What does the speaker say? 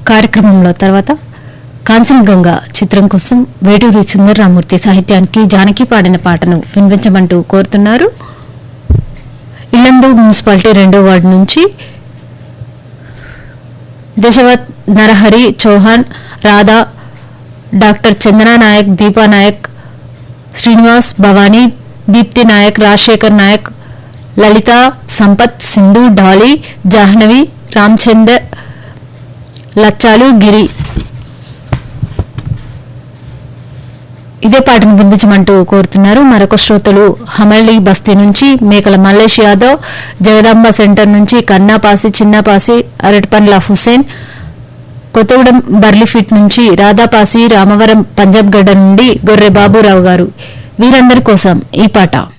కార్యక్రమంలో తర్వాత కాంచనగంగ చిత్రం కోసం వేటూరి సుందరరామూర్తి సాహిత్యానికి జానకి పాడిన పాటను వినిపించమంటూ కోరుతున్నారు ఇల్లందు మున్సిపాలిటీ రెండో వార్డు నుంచి దేశవత్ నరహరి చౌహాన్ రాధా డాక్టర్ చందనా నాయక్ దీపా నాయక్ శ్రీనివాస్ భవానీ దీప్తి నాయక్ రాజశేఖర్ నాయక్ లలిత సంపత్ సింధు డాలీ జాహ్నవి రామచందర్ లచ్చాలు గిరి ఇదే పాటను వినిపించమంటూ కోరుతున్నారు మరొక శ్రోతలు హమల్లి బస్తీ నుంచి మేకల మల్లేష్ యాదవ్ జగదాంబ సెంటర్ నుంచి కన్నాపాసి చిన్నపాసి అరటిపండ్ల హుసేన్ కొత్తగూడెం బర్లిఫిట్ నుంచి రాధాపాసి రామవరం పంజాబ్ గడ్డ నుండి గొర్రె బాబురావు గారు వీరందరి కోసం ఈ పాట